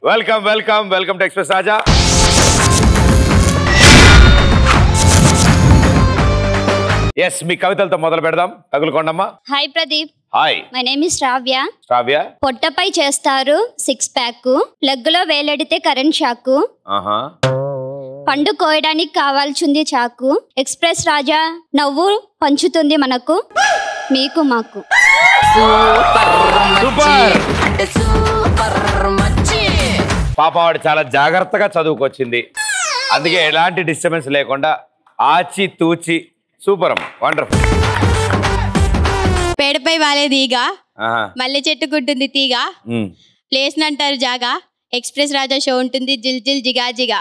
Welcome welcome welcome to express Raja yes మీ కవితలతో మొదలు పెడదాం తగులుకోండమ్మా hi Pradeep hi my name is Shravya Shravya పొట్టపై చేస్తారు సిక్స్ ప్యాక్ లెగ్గులో వేలెడితే కరెంట్ షాకు ఆహా పండు కోయడానికి కావాల్సింది చాకు ఎక్స్ప్రెస్ రాజా నవ్వు పంచుతుంది మనకు మీకు మాకు సూపర్ పాపవాడు చాలా జాగ్రత్తగా చదువుకొచ్చింది అందుకే ఎలాంటి డిస్టర్బెన్స్ లేకుండా ఆచి తూచి సూపర్ అమ్మ వండర్ఫుల్ పేడపై వాలే తీగ మల్లె చెట్టు గుడ్డుంది తీగ ప్లేస్ అంటారు జాగా ఎక్స్ప్రెస్ రాజా షో ఉంటుంది జిల్ జిల్ జిగా జిగా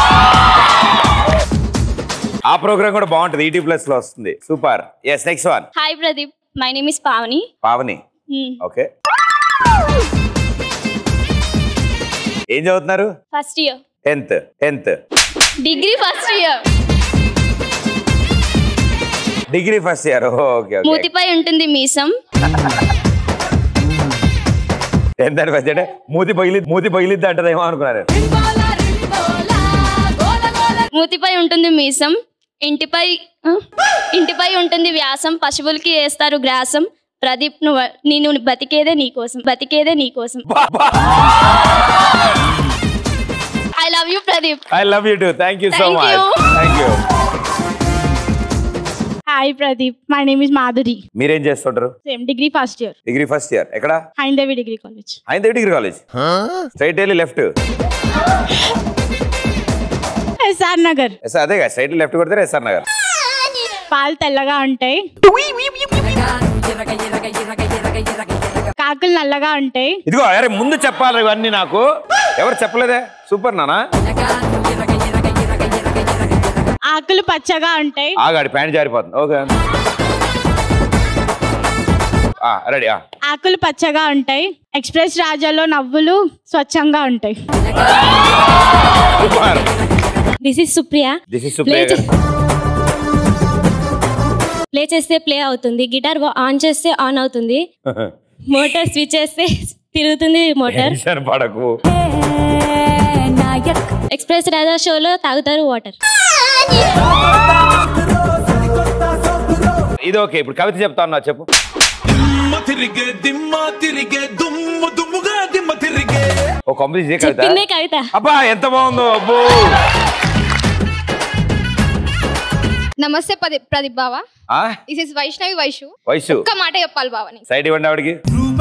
ఆ ప్రోగ్రామ్ కూడా బాగుంటుంది ఈటీ ప్లస్ లో వస్తుంది super yes next one hi Pradeep my name is Pavani Pavani okay ఏం చదువుతున్నారు first year tenth tenth degree first year degree first year okay okay మూతిపై ఉంటుంది మీసం టెన్త్ అని ఫస్ట్ అంటే మూతి పగిలి మూతి పగిలిద్ది అంటదేమో అనుకున్నారు మూతిపై ఉంటుంది మీసం ఇంటిపై ఆ? ఇంటిపై ఉంటుంది వ్యాసం పశువులకి వేస్తారు గ్రాసం ప్రదీప్ నువ్వు నేను బతికేదే నీకోసం బతికేదే నీకోసం I love you Pradeep I love you too thank you so Thank much you. Thank you hi Pradeep my name is Madhuri మీరేం చేస్తుంటారు same degree first year degree first year ఎక్కడ హైందవి డిగ్రీ కాలేజ్ ఆయన డిగ్రీ కాలేజ్ స్ట్రైట్ వెళ్ళి left SR Nagar yes అదే straight left కొడితే SR Nagar పాలు తెల్లగా ఉంటాయి కాకులు నల్లగా ఉంటాయి ఇదిగో అరే ముందు చెప్పాలి ఇవన్నీ నాకు ఎవరు చెప్పలేదే సూపర్ నానా ఆకులు పచ్చగా ఉంటాయి ఆగాడి ప్యాంట్ జారిపోతుంది ఓకే రెడీ ఆకులు పచ్చగా ఉంటాయి ఎక్స్ప్రెస్ రాజాలో నవ్వులు స్వచ్ఛంగా ఉంటాయి super this is Supriya this is Supriya గారు. ప్లే చేస్తే ప్లే అవుతుంది గిటార్ ఆన్ చేస్తే ఆన్ అవుతుంది మోటార్ స్విచ్ చేస్తే తిరుగుతుంది మోటార్ టెన్షన్ పడకు ఎక్స్ప్రెస్ రాజా షోలో తాగుతారు వాటర్ ఇది ఓకే ఇప్పుడు కవిత చెప్తాను చెప్పు దిమ్మ తిరిగే దిమ్మ తిరిగే దుమ్ము దుమ్ముగా దిమ్మ తిరిగే ఒక కంపెనీ ఇదే కవిత చెప్పిందే కవిత అబ్బా ఎంత బాగుందో అబ్బో నమస్తే ప్రదీప్ ప్రదీప్ బావా ఆ? దిస్ ఇస్ వైష్ణవి వైషు వయసు ఒక్క మాట చెప్పాలి బావని సైడ్ ఇవ్వండి ఆవిడకి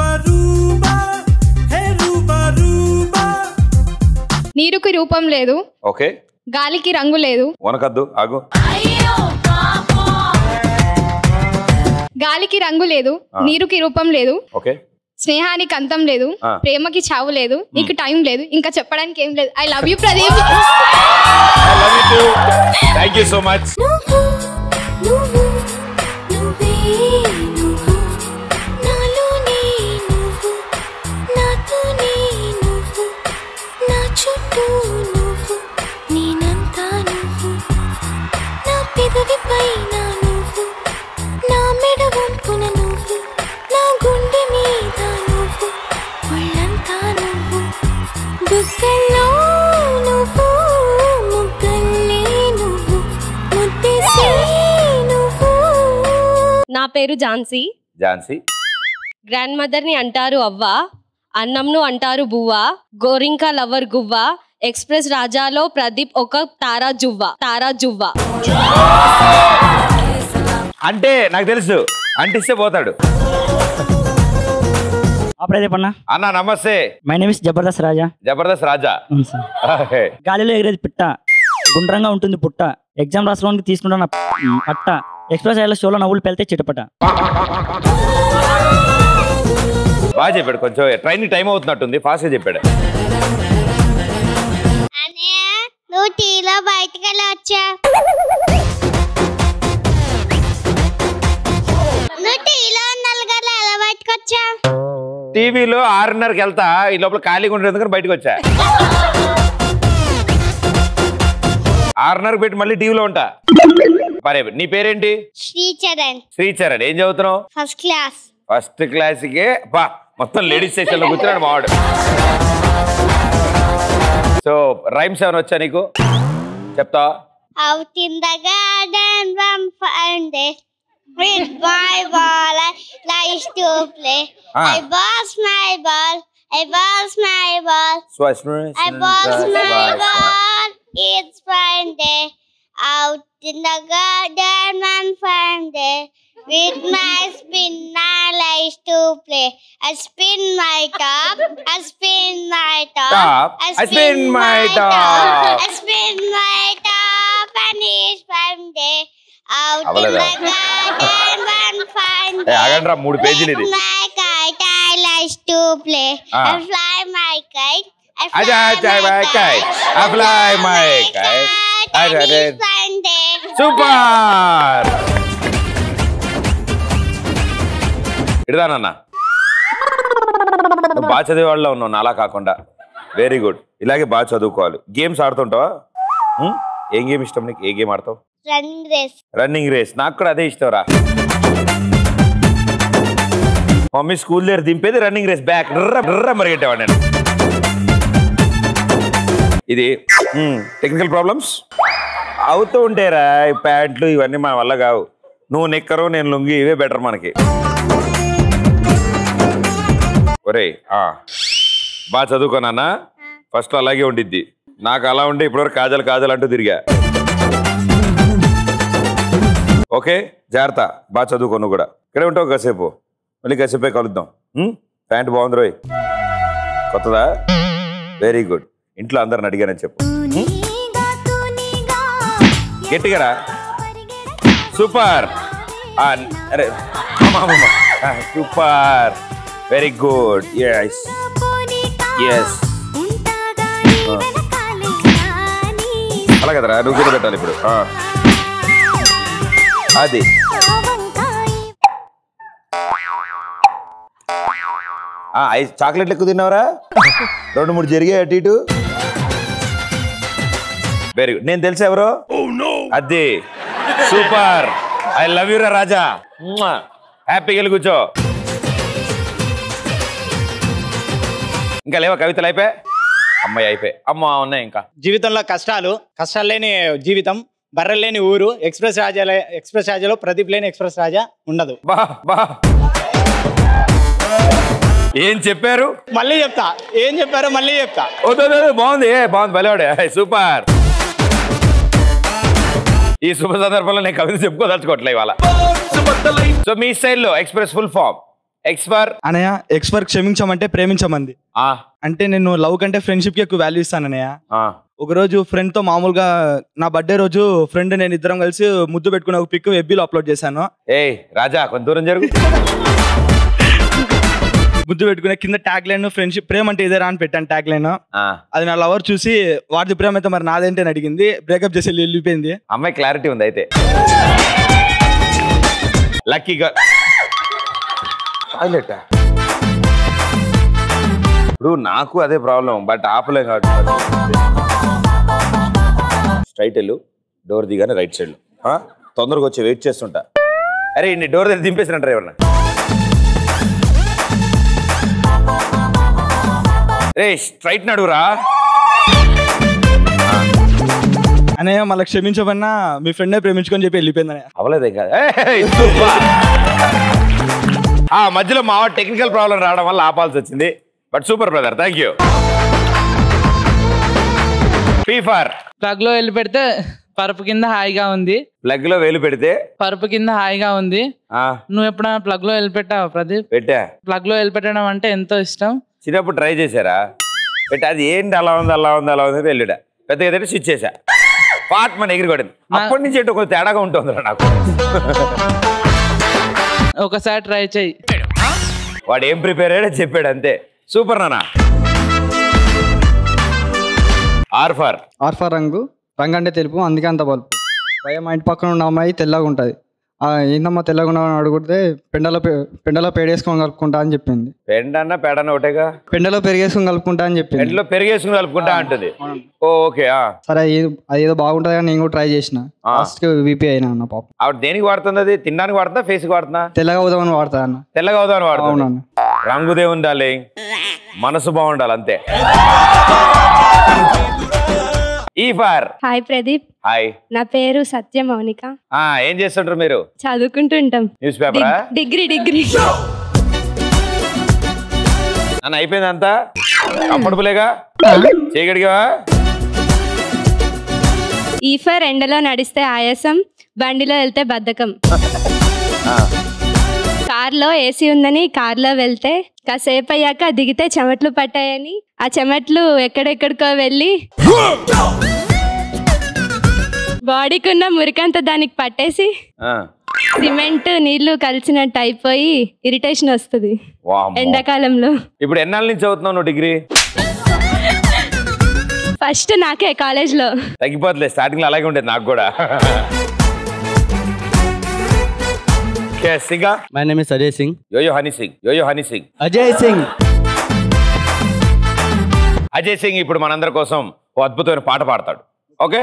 నీరుకి రూపం లేదు ఓకే గాలికి రంగు లేదు వనకద్దు ఆగు గాలికి రంగు లేదు ఆ. నీరుకి రూపం లేదు ఓకే స్నేహానికి అంతం లేదు ఆ. ప్రేమకి చావు లేదు నీకు టైం లేదు ఇంకా చెప్పడానికి ఏం లేదు I love you Pradeep I love you too thank you so much బుగ్గల్లో నువ్వు ముగ్గల్లే నువ్వు ముద్దెసే నువ్వు నా పేరు ఝాన్సీ ఝాన్సీ గ్రాండ్ మదర్ ని అంటారు అవ్వ అన్నంను అంటారు బువ్వ గోరింక లవర్ గువ్వ ఎక్స్ప్రెస్ రాజాలో ప్రదీప్ ఒక తారా జువ్వ తారా జువ్వ అంటే నాకు తెలుసు అంటిస్తే పోతాడు ఆ ప్రదీప్ అన్న అన్న నమస్తే my name is Jabardasth Raja Jabardasth Raja అవును సార్ ఓకే. గాలిలో ఎగిరేది పిట్ట గుండ్రంగా ఉంటుంది పుట్ట ఎగ్జామ్ రాసుకోవడానికి తీసుకుంటాను పట్ట ఎక్స్ప్రెస్ అయ్యేలా షోలో నవ్వులు పెళ్తే చిటపట బాగా చెప్పాడు కొంచెం ట్రైన్ టైం అవుతున్నట్టుంది ఫాస్ట్ గా చెప్పాడు నువ్వు టీలో బయటకు వెళ్ళి వచ్చా నువ్వు టీలో ఉండాలి కదా ఎలా బయటకు వచ్చా టీవీలో ఆరున్నరకి వెళ్తా ఈ లోపల ఖాళీగా ఉండేది ఎందుకని బయటకు వచ్చా ఆరున్నరకు పెట్టి మళ్ళీ టీవీలో ఉంటా మరే నీ పేరేంటి శ్రీచరణ్ శ్రీచరణ్ ఏం చదువుతున్నావు ఫస్ట్ క్లాస్ ఫస్ట్ క్లాస్కే బా మొత్తం లేడీస్ సెక్షన్ లో కూర్చున్నాడు మావాడు సో రైమ్స్ ఏమైనా వచ్చా నీకు చెప్తా Out in the garden, one fine day, with my ball, I like to play. Ah. I boss my ball, I boss my ball, స్వాస్ I boss my ball. It's fine day. Out in the garden, one fine day, with my spin, I like to play. I spin my top, I spin my top, Top, I spin my top. I spin my top, and it's fine day. Out in అవలేదా? the garden, one fine A day. ఆగండి రా మూడు పేజీలు ఇది With my kite, I like to play. Ah. I fly my kite. I fly Aja, aja, my my kite. I fly my kite. And Aja, aja. it's Sunday. Super ఇడదానన్నా నువ్వు బాగా చదివేవాళ్ళలో ఉన్నావు నాలా కాకుండా వెరీ గుడ్ ఇలాగే బాగా చదువుకోవాలి games ఆడుతుంటావా ఉం? ఏం గేమ్ ఇష్టం నీకు ఏ గేమ్ ఆడతావు Running race. రన్నింగ్ రేస్ నాకు కూడా అదే ఇష్టం రా మమ్మీ స్కూల్ దగ్గర దింపేది రన్నింగ్ రేస్ బ్యాక్ ర్ర మరిగెట్టేవాడు నేను ఇది టెక్నికల్ ప్రాబ్లమ్స్ అవుతూ ఉంటాయిరా ఈ ప్యాంట్లు ఇవన్నీ మన వల్ల కావు నువ్వు నిక్కరు నేను లుంగి ఇవే బెటర్ మనకి ఒరే బాగా చదువుకోనన్నా ఫస్ట్ అలాగే ఉండిద్ది నాకు అలా ఉంటే ఇప్పటివరకు కాజల్ కాజల్ అంటూ తిరిగా ఓకే జాగ్రత్త బాగా చదువుకో నువ్వు కూడా ఇక్కడే ఉంటావు కాసేపు మళ్ళీ కాసేపే కలుద్దాం ఉం? ప్యాంట్ బాగుంది రోయ్ కొత్తదా వెరీ గుడ్ ఇంట్లో అందరిని అడిగానని చెప్పు ఉం? గట్టిగా రా సూపర్ ఆ, అరే అమ్మా, అమ్మా, అమ్మా. ఆ, super very good yes yes అలా కదరా నువ్వు కూడా పెట్టాలి ఇప్పుడు ఆ. అది ఆ, ఐస్ చాక్లెట్లు ఎక్కువ తిన్నావరా రెండు మూడు జరిగాయి అటు ఇటు వెరీ గుడ్ నేను తెలుసు ఎవరు అది సూపర్ ఐ లవ్ యూ రా రాజా హ్యాపీగా వెళ్ళి కూర్చో ఇంకా లేవా కవితలు అయిపోయి అమ్మాయి అయిపోయి అమ్మ ఉన్నాయి ఇంకా జీవితంలో కష్టాలు కష్టాలు లేని జీవితం బర్రెలు లేని ఊరు ఎక్స్ప్రెస్ రాజా ఎక్స్ప్రెస్ రాజాలో ప్రదీప్ లేని ఎక్స్ప్రెస్ రాజా ఉండదు బా బా ఏం చెప్పారు మళ్ళీ చెప్తా ఏం చెప్పారో మళ్ళీ చెప్తా వద్దు, వద్దు, వద్దు, బాగుంది ఏ, బాగుంది బలేవాడే సూపర్ ఈ శుభ సందర్భంలో నేను కవిత చెప్పుకోదలుచుకోవట్లే ఇవాళ సో మీ స్టైల్లో ఎక్స్ప్రెస్ ఫుల్ ఫామ్ ఎక్స్పర్ అనయ్య ఎక్స్పర్ క్షమించమంటే ప్రేమించమంది అంటే నేను లవ్ కంటే ఫ్రెండ్షిప్ కి ఎక్కువ వాల్యూ ఇస్తాను అనయ్య ఒక రోజు ఫ్రెండ్ తో మామూలుగా నా బర్త్డే రోజు ఫ్రెండ్ నేను ఇద్దరం కలిసి ముద్దు పెట్టుకుని ఒక పిక్ ఎబ్బీలో అప్లోడ్ చేశాను ఏయ్ రాజా కొంత దూరం జరుగు ముద్దు పెట్టుకునే కింద ట్యాగ్ లైన్ ఫ్రెండ్షిప్ ప్రేమ అంటే ఇదేరా అని పెట్టాను ట్యాగ్ లైన్ అది నా లవర్ చూసి వాడిది ప్రేమ అయితే మరి నాదేంటి అని అడిగింది బ్రేకప్ చేసి వెళ్ళి- వెళ్ళిపోయింది అమ్మాయి క్లారిటీ ఉంది అయితే లక్కీగా టాయిలెట్ ఇప్పుడు నాకు అదే ప్రాబ్లం బట్ ఆపలేం కాబట్టి స్ట్రైట్ వెళ్ళు డోర్ దిగానే రైట్ సైడ్ తొందరగా వచ్చి వెయిట్ చేస్తుంటా అరే ఇన్ని డోర్ దగ్గర దింపేసినట్టు ఏమన్నా రే స్ట్రైట్ నడురా అనయ్య మళ్ళీ క్షమించమన్నా మీ ఫ్రెండే ప్రేమించుకొని చెప్పి వెళ్ళిపోయింది అనయ్య అవలేదు ఇంకా ఏయ్, సూపర్. ఆ మధ్యలో మా టెక్నికల్ ప్రాబ్లం రావడం వల్ల ఆపాల్సి వచ్చింది but super brother thank you ఫీఫర్ ప్లగ్ లో వెళ్ళి పెడితే పరుపు కింద హాయిగా ఉంది ప్లగ్ లో వేలు పెడితే పరుపు కింద హాయిగా ఉంది ఆ నువ్వు ఎప్పుడైనా ప్లగ్ లో వెళ్ళి పెట్టావా ప్రదీప్ పెట్టా ప్లగ్ లో వెళ్ళి పెట్టడం అంటే ఎంతో ఇష్టం చిన్నప్పుడు ట్రై చేశారా పెట్టి అది ఏంటి అలా ఉంది అలా ఉంది అలా ఉంది వెళ్ళుడా పెద్దగా తిట్టి స్విచ్ చేశా పాట్ మన ఎగిరికొడింది అప్పటి నుంచి ఏంటో కొంచెం తేడాగా ఉంటుంది నాకు ఒకసారి ట్రై చెయ్యి వాడు ఏం ప్రిపేర్ అయ్యాడో చెప్పాడు అంతే సూపర్ నానా ఆర్ఫర్ ఆర్ఫా రంగు రంగు అంటే తెలుపు అందుకే అంత బల్పు భయ మా ఇంటి పక్కన ఉన్న అమ్మాయి తెల్లగా ఉంటుంది ఏందమ్మా తెల్లగా ఉన్నావు అని అడిగితే పెండలో పె- పెండలో పేడేసుకొని కలుపుకుంటా అని చెప్పింది పెండన్నా పేడన్నా ఒకటేగా పెండలో పెరిగేసుకొని కలుపుకుంటా అని చెప్పింది పెండలో పెరిగేసుకుని కలుపుకుంటా అంటుంది ఓ ఓకే ఆ సరే ఏదో- అది ఏదో బాగుంటుంది కానీ నేను కూడా ట్రై చేసిన లాస్ట్ వీపీ అయినా అన్న పాప ఆవిడ దేనికి వాడుతుంది అది తినడానికి వాడుతుందా ఫేస్ కి వాడుతుందా తెల్లగా అవుదామని వాడతా అన్న తెల్లగా అవుదామని వాడుతుంది అవునన్న రంగుదే ఉండాలి మనసు బాగుండాలి అంతే ఈ ఫార్ హాయ్ ప్రదీప్ హాయ్ నా పేరు సత్య మౌనిక ఆ ఏం చేస్తుంటారు మీరు చదువుకుంటుంటాం న్యూస్ పేపరా డిగ్రీ డిగ్రీ నన్ను అయిపోయిందంతా కంఫర్టబులేగా చేయగడిగావా ఈ ఫర్ ఎండలో నడిస్తే ఆయాసం బండిలో వెళ్తే బద్ధకం కార్లో ఏసీ ఉందని కార్లో వెళ్తే కాసేపు అయ్యాక దిగితే చెమట్లు పట్టాయని ఆ చెమట్లు ఎక్కడెక్కడికో వెళ్ళి బాడీకి ఉన్న మురికంతా దానికి పట్టేసి ఆ, సిమెంట్ నీళ్లు కలిసినట్టు అయిపోయి ఇరిటేషన్ వస్తుంది వామ్మో. ఎండాకాలంలో ఇప్పుడు ఎన్నాళ్ళ నుంచి చదువుతున్నావు నువ్వు డిగ్రీ ఫస్ట్ నాకే కాలేజ్లో తగ్గిపోతులే స్టార్టింగ్ లో అలాగే ఉండేది నాకు కూడా Okay, సింగా my name is Ajay Singh yo yo Honey Singh yo yo Honey Singh Ajay Singh Ajay Singh ఇప్పుడు మనందరి కోసం ఓ అద్భుతమైన పాట పాడతాడు okay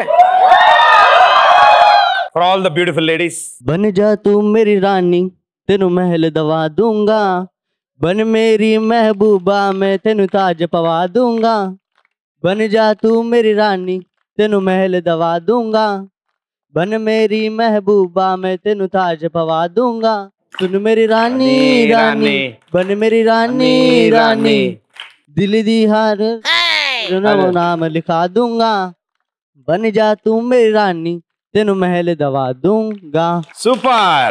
for all the beautiful ladies बन जा तू मेरी रानी तेनु महल दवा दूंगा बन मेरी महबूबा मैं तेनु ताज पवा दूंगा बन जा तू मेरी रानी तेनु महल दवा दूंगा बन मेरी महबूबा मैं तेनु ताज पवा दूंगा सुन मेरी रानी रानी बन मेरी रानी रानी दिल दी हार नाम नाम लिखा दूंगा बन जा तू मेरी रानी तेनु महल दवा दूंगा సూపర్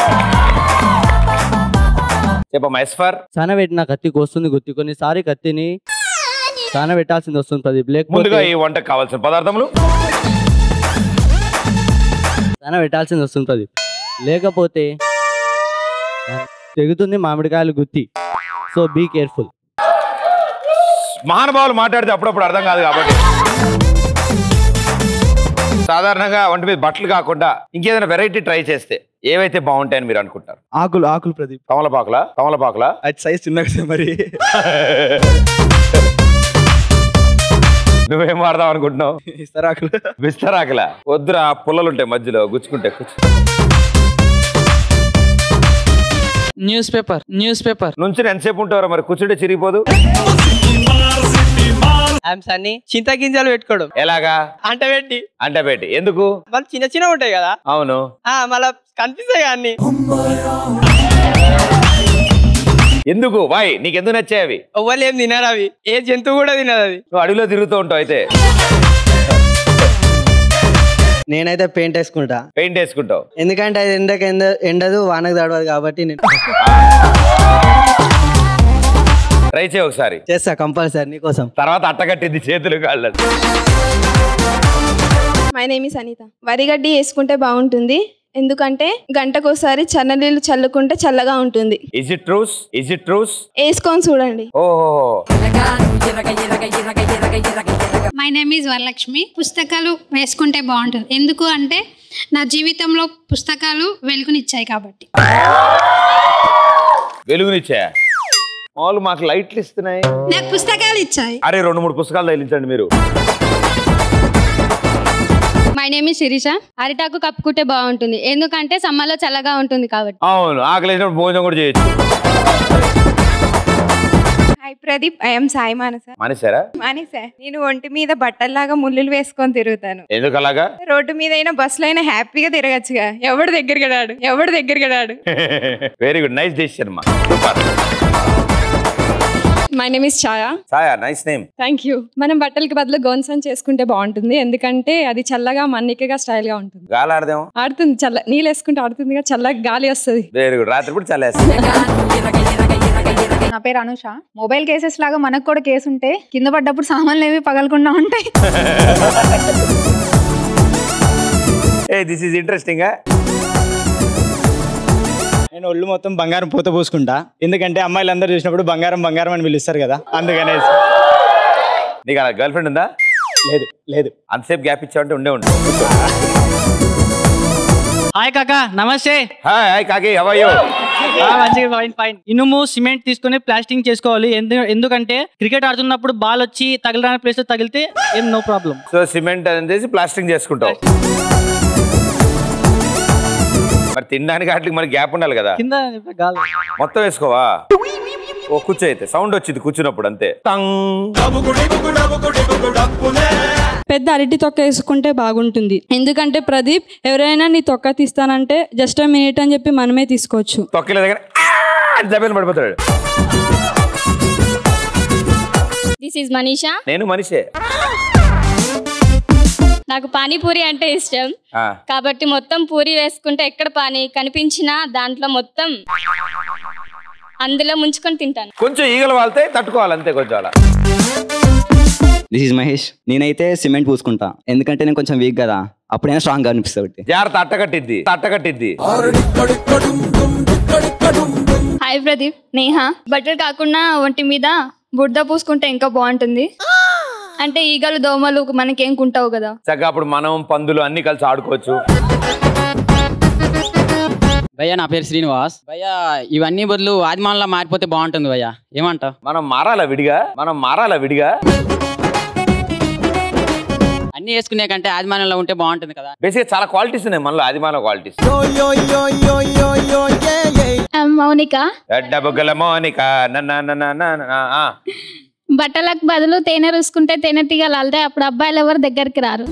చెప్పమ్మా ఎస్ ఫర్ సానబెట్టిన కత్తికి వస్తుంది గుత్తి కొన్నిసారి కత్తిని సానబెట్టాల్సింది వస్తుంది ప్రదీప్ ముందుగా లేకపోతే ఈ వంటకు కావాల్సిన పదార్థములు సానబెట్టాల్సింది వస్తుంది ప్రదీప్ లేకపోతే తెగుతుంది మామిడికాయలు గుత్తి సో బీ కేర్ఫుల్ మహానుభావులు మాట్లాడితే అప్పుడప్పుడు అర్థం కాదు కాబట్టి సాధారణంగా వంటి మీద బట్టలు కాకుండా ఇంకేదైనా వెరైటీ ట్రై చేస్తే ఏవైతే బాగుంటాయని మీరు అనుకుంటారు ఆకులు ఆకులు ప్రదీప్ కమలపాకులా కమలపాకులా అది సైజ్ చిన్నగా ఉంది మరి నువ్వేం వాడదాం అనుకుంటున్నావు ఇస్తరాకులు విస్తరాకులా వద్దురా పుల్లలు ఉంటాయి మధ్యలో గుచ్చుకుంటే కూర్చో. న్యూస్ పేపర్ న్యూస్ పేపర్ నుంచి ఎంతసేపు ఉంటారో మరి కూర్చుంటే చిరిగిపోదు ఐఎమ్ సన్నీ చింతగింజలు పెట్టుకోవడం ఎలాగా అంట పెట్టి అంటే పెట్టి ఎందుకు వాళ్ళు చిన్న చిన్న ఉంటాయి కదా అవును ఆ మళ్ళా కనిపిస్తాయి కదా అన్ని ఎందుకు వాయ్ నీకు ఎందుకు నచ్చాయి అవి ఎవ్వరు ఏం తినరు అవి ఏ జంతువు కూడా తినదు అది నువ్వు అడవిలో తిరుగుతూ ఉంటావు అయితే నేనైతే పెయింట్ వేసుకుంటా పెయింట్ వేసుకుంటావు ఎందుకంటే అది ఎండకి ఎండ ఎండదు వానకు తడవదు కాబట్టి నేను ట్రై చేయి ఒకసారి చేస్తా కంపల్సరీ నీకోసం తర్వాత అట్టగట్టింది చేతులు కాళ్ళు మై నేమ్ ఇస్ అనిత వరిగడ్డి వేసుకుంటే బాగుంటుంది ఎందుకంటే గంటకోసారి చల్ల నీళ్ళు చల్లుకుంటే చల్లగా ఉంటుంది is it truce is it truce వేసుకొని చూడండి ఓహో మై నేమ్ ఈజ్ వరలక్ష్మి పుస్తకాలు వేసుకుంటే బాగుంటుంది ఎందుకు అంటే నా జీవితంలో పుస్తకాలు వెలుగునిచ్చాయి కాబట్టి వెలుగునిచ్చా మామూలు మాకు లైట్లు ఇస్తున్నాయి నాకు పుస్తకాలు ఇచ్చాయి అరే రెండు మూడు పుస్తకాలు తగిలించండి మీరు మై నేమ్ ఇస్ శిరీష అరిటాకు కప్పుకుంటే బాగుంటుంది ఎందుకంటే సమ్మర్లో చల్లగా ఉంటుంది కాబట్టి అవును ఆకలి వేసినప్పుడు భోజనం కూడా చేయొచ్చు హాయ్ ప్రదీప్ ఐఎమ్ సాయి మానస మానేశారా మానేస నేను ఒంటి మీద బట్టల్లాగా ముళ్ళులు వేసుకొని తిరుగుతాను ఎందుకు అలాగా రోడ్డు మీద అయినా బస్సులో అయినా హ్యాపీగా తిరగచ్చుగా ఎవడు దగ్గరికి రాడు ఎవడు దగ్గరికి రాడు వెరీ గుడ్ నైస్ డెసిషన్ మా super my name is Chhaya సాయా నైస్ నేమ్ థ్యాంక్ యూ మనం బట్టలకి బదులు గోన్సన్ చేసుకుంటే బాగుంటుంది ఎందుకంటే అది చల్లగా మన్నికగా స్టైల్ గా ఉంటుంది గాలి ఆడదేమో ఆడుతుంది చల్ల నీళ్ళు వేసుకుంటే ఆడుతుందిగా చల్లగా గాలి వస్తుంది వెరీ గుడ్ రాత్రి కూడా చల్లేస్తుంది నా పేరు అనుష మొబైల్ కేసెస్ లాగా మనకు కూడా కేసు ఉంటే కింద పడ్డప్పుడు సామాన్లు ఏవి పగలకుండా ఉంటాయి ఏ దిస్ ఈజ్ ఇంట్రెస్టింగ్ నేను ఒళ్ళు మొత్తం బంగారం పూత పూసుకుంటా ఎందుకంటే అమ్మాయిలు అందరూ చూసినప్పుడు బంగారం బంగారం అని పిలుస్తారు కదా అందుకనే నీకు అలా గర్ల్ ఫ్రెండ్ ఉందా లేదు లేదు అంతసేపు గ్యాప్ ఇచ్చావంటే ఉండే ఉండు హాయ్ కాకా నమస్తే హాయ్ హాయ్ కాకి హవయ్యో మంచిగా ఫైన్ ఫైన్ ఇనుము సిమెంట్ తీసుకొని ప్లాస్టింగ్ చేసుకోవాలి ఎందు ఎందుకంటే క్రికెట్ ఆడుతున్నప్పుడు బాల్ వచ్చి తగలడానికి ప్లేస్ తగిలితే ఏం నో ప్రాబ్లం సో సిమెంట్ అని చేసి ప్లాస్టింగ్ చేసుకుంటావు మరి తినడానికి వాటికి మరి గ్యాప్ ఉండాలి కదా కింద గాలి మొత్తం వేసుకోవా ఓ కూర్చో అయితే సౌండ్ వచ్చింది కూర్చున్నప్పుడు అంతే టంగ్ పెద్ద అరటి తొక్క వేసుకుంటే బాగుంటుంది ఎందుకంటే ప్రదీప్ ఎవరైనా నీ తొక్క తీస్తానంటే జస్ట్ మినిట్ అని చెప్పి మనమే తీసుకోవచ్చు తొక్కలేదు కానీ జబేలు పడిపోతాడు దిస్ ఈజ్ మనీషా నేను మనిషే నాకు పానీపూరి అంటే ఇష్టం ఆ, కాబట్టి మొత్తం పూరి వేసుకుంటే ఎక్కడ పానీ కనిపించినా దాంట్లో మొత్తం అందులో ముంచుకొని తింటాను కొంచెం ఈగలు వాళ్తే తట్టుకోవాలి అంతే కొంచెం అలా దిస్ ఇస్ మహేష్ నేనైతే సిమెంట్ పూసుకుంటా ఎందుకంటే నేను కొంచెం వీక్ కదా అప్పుడైనా స్ట్రాంగ్ గా అనిపిస్తుంది జాగ్రత్త అట్టకట్టిద్ది అట్టకట్టిద్ది హాయ్ ప్రదీప్ నేహ బట్టలు కాకుండా ఒంటి మీద బుడ్ద పూసుకుంటే ఇంకా బాగుంటుంది అంటే ఈగలు దోమలు మనకేం కుంటావు కదా చక్కగా అప్పుడు మనం పందులు అన్ని కలిసి ఆడుకోవచ్చు భయ్యా నా పేరు శ్రీనివాస్ భయ్యా ఇవన్నీ బదులు ఆదిమానంలా మారిపోతే బాగుంటుంది భయ్యా ఏమంటావు మనం మారాలా విడిగా మనం మారాలా విడిగా అన్ని వేసుకునే కంటే ఆదిమానంలో ఉంటే బాగుంటుంది కదా బేసిక్ చాలా క్వాలిటీస్ ఉన్నాయి మనలో ఆదిమాన క్వాలిటీస్ మౌనిక డబ్బుగల మోనిక నన్న నన్న నన్న ఆ. బట్టలకు బదులు తేనె రుసుకుంటే తేనె తీగలు అల్తే అప్పుడు అబ్బాయిలు ఎవరు దగ్గరికి రారు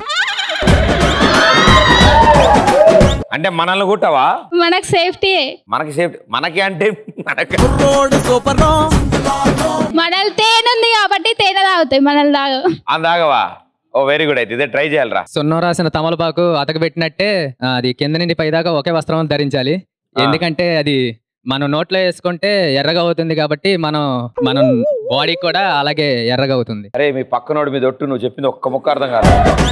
అంటే మనల్ని కుట్టవా మనకు సేఫ్టీ మనకి సేఫ్టీ మనకి అంటే మనకి మనల్ని తేనె ఉంది కాబట్టి తేనె తాగుతాయి మనల్ని తాగు అందాగవా ఓ వెరీ గుడ్ అయితే ఇదే ట్రై చేయాలరా సున్నం రాసిన తమలపాకు అతకబెట్టినట్టే ఆ, అది కింద నుండి పైదాకా ఒకే వస్త్రం ధరించాలి ఎందుకంటే అది మనం నోట్లో వేసుకుంటే ఎర్రగా అవుతుంది కాబట్టి మనం మనం బాడీ కూడా అలాగే ఎర్రగా అవుతుంది అరే మీ పక్కనోడి మీద ఒట్టు నువ్వు చెప్పింది ఒక్క ముక్క అర్థం కాదు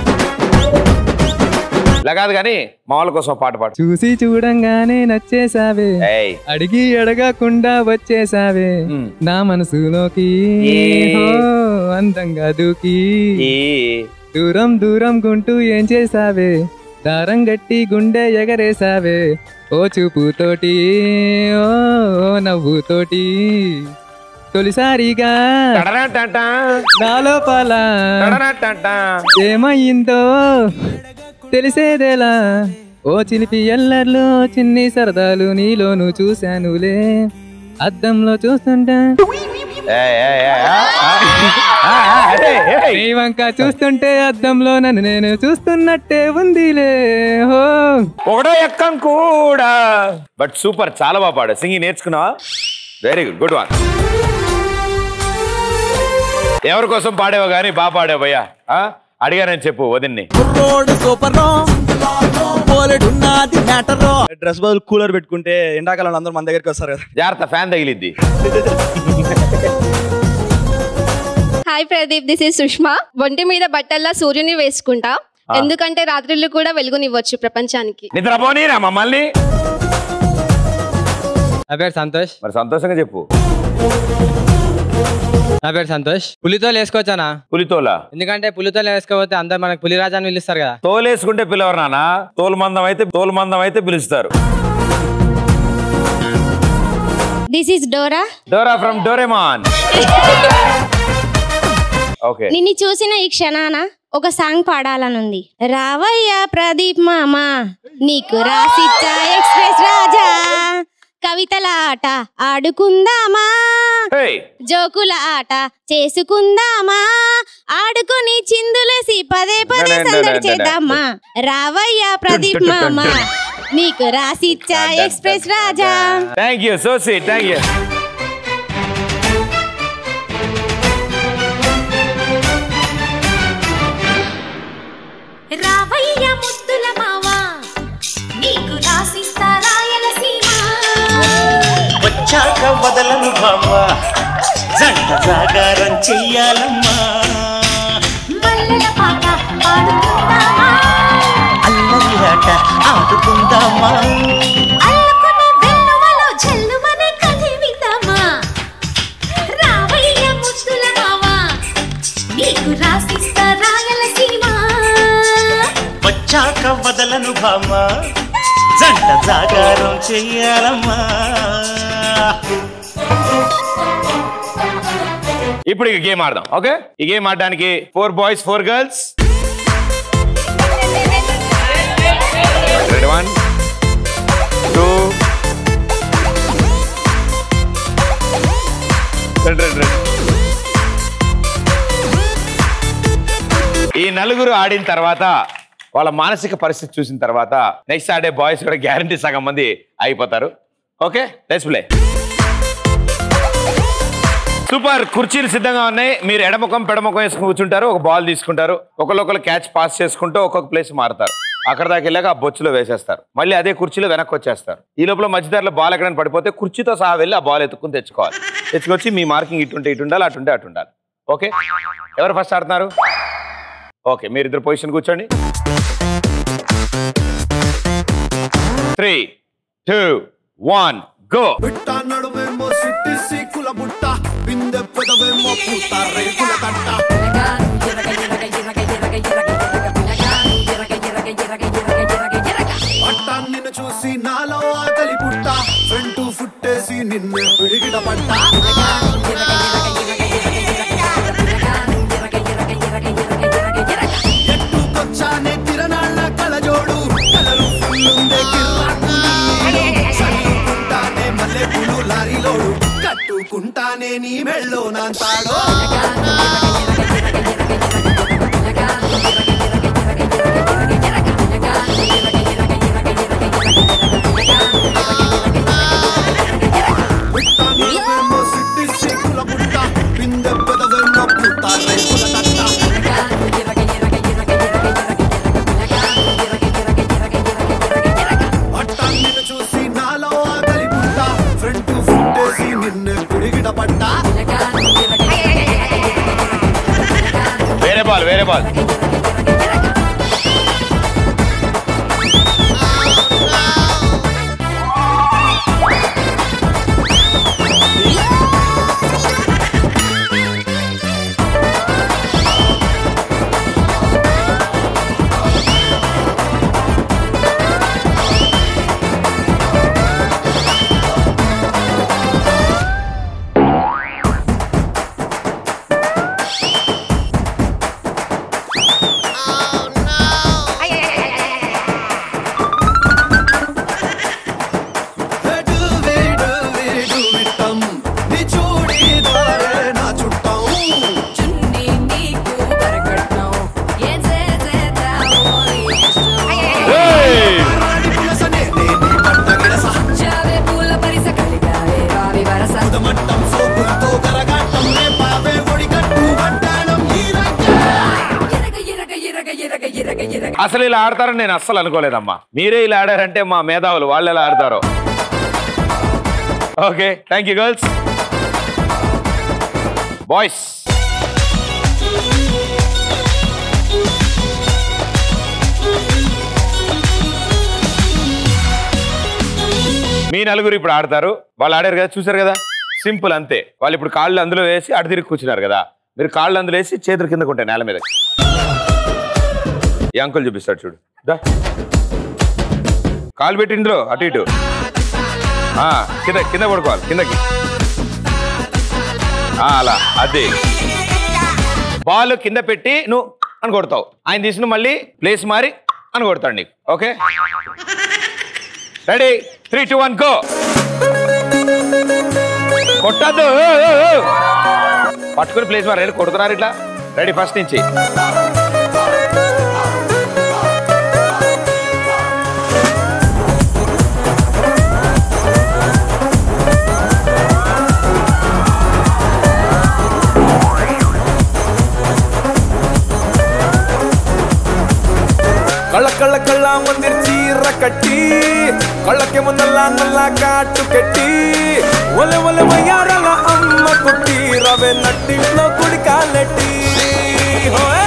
ఇలా కాదు కానీ మా వాళ్ళ కోసం పాట పాడు చూసి చూడంగానే నచ్చేసావే ఏయ్. అడిగి అడగకుండా వచ్చేసావే నా మనసులోకి హో, అందంగా దూకి దూరం దూరం గుంటూ ఏం చేసావే దారం గట్టి గుండె ఎగరేసావే ఓ చూపుతోటి ఓ ఓ నవ్వుతోటి తొలిసారిగా నా లోపల ఏమయ్యిందో తెలిసేదేలా ఓ చిలిపి ఎల్లర్లు చిన్ని సరదాలు నీలోను చూశానులే అద్దంలో చూస్తుంటా ఏయ్, ఏయ్, ఏయ్, ఆ, ఆ, ఆ, అరే, ఏయ్. నీ వంక చూస్తుంటే అద్దంలో నన్ను నేను చూస్తున్నట్టే ఉందిలే హో ఒకటో ఎక్కం కూడా బట్ సూపర్ చాలా బాగా పాడు సింగింగ్ నేర్చుకున్నావా వెరీ గుడ్ గుడ్ వన్ ఎవరి కోసం పాడేవో కానీ బాగా పాడేవు భయ్యా ఆ? అడిగానని చెప్పు వదిన్ని డ్రెస్ బదులు కూలర్ పెట్టుకుంటే ఎండాకాలం అందరూ మన దగ్గరికి వస్తారు కదా జాగ్రత్త ఫ్యాన్ తగిలిద్ది hi Pradeep this is Sushma ఒంటి మీద బట్టల్లా సూర్యుని వేసుకుంటా ఆ. ఎందుకంటే రాత్రులు కూడా వెలుగునివ్వచ్చు ప్రపంచానికి నిద్రపోనీరా మమ్మల్ని నా పేరు సంతోష్ మరి సంతోషంగా చెప్పు నా పేరు సంతోష్ పులితోలు వేసుకోవచ్చానా పులితోలా ఎందుకంటే పులితోలు వేసుకోకపోతే అందరు మనకు పులిరాజా అని పిలుస్తారు కదా తోలేసుకుంటే పిలవరు నాన్న తోలు మందం అయితే తోలు మందం అయితే పిలుస్తారు this is Dora Dora from Doraemon okay నిన్ను చూసిన ఈ క్షణాన ఒక సాంగ్ పాడాలనుంది రావయ్యా ప్రదీప్ మామ నీకు రాసిచ్చా ఎక్స్ప్రెస్ రాజా కవితల ఆట ఆడుకుందామా జోకుల ఆట చేసుకుందామా ఆడుకుని చిందులేసి పదే పదే సందడి చేద్దామా రావయ్యా ప్రదీప్ మామ నీకు రాసిచ్చా express Raja thank you so sweet thank you రావయ్య ముద్దుల మావా నీకు రాసిస్తా రాయలసీమ వచ్చాక వదలను బామ్మ జంట జాగారం చెయ్యాలమ్మా మల్లెల పాట పాడుకుందామా అల్లరి ఆట ఆడుకుందామా అల్లుకుని వెన్నువలో జల్లుమనే కదివిద్దామా రావయ్య ముద్దుల మావా నీకు రాసిస్తా రాయలసీమ వచ్చాక వదలను బామ్మ జంట జాగారం చెయ్యాలమ్మా ఇప్పుడు ఈ గేమ్ ఆడదాం ఓకే ఈ గేమ్ ఆడడానికి four boys four girls ready one two రండి, రండి, రండి. ఈ నలుగురు ఆడిన తర్వాత వాళ్ళ మానసిక పరిస్థితి చూసిన తర్వాత నెక్స్ట్ ఆడే బాయ్స్ కూడా గ్యారంటీ సగం మంది అయిపోతారు ఓకే లెట్స్ ప్లే సూపర్ కుర్చీలు సిద్ధంగా ఉన్నాయి మీరు ఎడముఖం పెడముఖం వేసుకుని కూర్చుంటారు ఒక బాల్ తీసుకుంటారు ఒకళ్ళొకరు క్యాచ్ పాస్ చేసుకుంటూ ఒక్కొక్క ప్లేస్ మారుతారు అక్కడ దాకా వెళ్ళాక ఆ బొచ్చులో వేసేస్తారు మళ్ళీ అదే కుర్చీలో వెనక్కి వచ్చేస్తారు ఈ లోపల మధ్యదారిలో బాల్ ఎక్కడైనా పడిపోతే కుర్చీతో సహా వెళ్ళి ఆ బాల్ ఎత్తుకుని తెచ్చుకోవాలి తెచ్చుకొచ్చి మీ మార్కింగ్ ఇటుంటే ఇటు ఉండాలి అటుంటే అటు ఉండాలి ఓకే ఎవరు ఫస్ట్ ఆడుతున్నారు ఓకే మీరు ఇద్దరు పొజిషన్ కూర్చోండి త్రీ టూ వన్ గో బిట్ట నడుమేమో సిట్టి సీకుల బుట్ట బిందె పొదవేమో పూత రేకుల తట్ట పట్ట నిన్ను చూసి నాలో ఆకలి పుట్ట ఫ్రంట్ ఫుట్టేసి నిన్ను పిడిగిడ పట్ట ఎట్టుకొచ్చానే తిరనాళ్ళ కలజోడు కలరు ఫుల్లుందే కిర్రాకు చల్లుకుంటానే మల్లె పూలు లారీలోడు కట్టుకుంటానే నీ మెళ్ళో నాంతాడో విట్టానువేమో సిట్టి సీకుల బుట్ట బిందె పెదవేమో పూత రేకుల తట్ట పట్టాన్ని చూసి నాలో ఆకలి పుట్ట ఫ్రంట్ ఫుట్టేసి నిన్ను కుడిగిట పట్ట వేరే బాల్ వేరే బాల్ వేడు వేడు వేడు విట్టం నీ చూడి దారే నా చుట్టం చున్నీ నీకు బరకట్నం ఏం రాణి పులసనే నే నీ పట్ట గిరస చావే పూల పరిస కలిగావే రావి వరస ఉదమట్టం సోకులతో కరగాటం రేపావే ఒడిగట్టు వడ్డాణం ఈ అసలు ఇలా ఆడతారని నేను అస్సలు అనుకోలేదమ్మా మీరే ఇలా ఆడారంటే మా మేధావులు వాళ్ళు ఎలా ఆడతారో okay thank you girls boys మీ నలుగురు ఇప్పుడు ఆడతారు వాళ్ళు ఆడారు కదా చూసారు కదా సింపుల్ అంతే వాళ్ళు ఇప్పుడు కాళ్ళు అందులో వేసి అటు తిరిగి కూర్చున్నారు కదా మీరు కాళ్ళు అందులో వేసి చేతులు కిందకు ఉంటాయి నేల మీద ఈ అంకుల్ చూపిస్తాడు చూడు దా కాలు పెట్టి ఇందులో అటు ఇటు ఆ, కింద కింద పడుకోవాలి కిందకి ఆ, అలా అదే బాల్ కింద పెట్టి నువ్వు అని కొడతావు ఆయన తీసిన మళ్ళీ ప్లేస్ మారి అని కొడతాడు నీకు okay ready three two one go కొట్టద్దు పట్టుకుని ప్లేస్ మారి కొడుతున్నారు ఇట్లా రెడీ ఫస్ట్ నుంచి ಕಳ್ಳ ಕಳ್ಳ ಕಳ್ಳ ಮಂದಿರ್ ಚೀರ ಕಟ್ಟಿ ಕಳ್ಳಕ್ಕೆ ಮುಂದಲ್ಲ ನಲ್ಲ ಕಾಟು ಕೆಟ್ಟಿ ಒಲೆ ಒಲೆ ಮಯ್ಯಾರಲ್ಲ ಅಮ್ಮ ಕುಟ್ಟಿ ರವೆ ನಟ್ಟಿನ ಕುಡಿ ಕಾಲೆಟ್ಟಿ ಹೋಯ್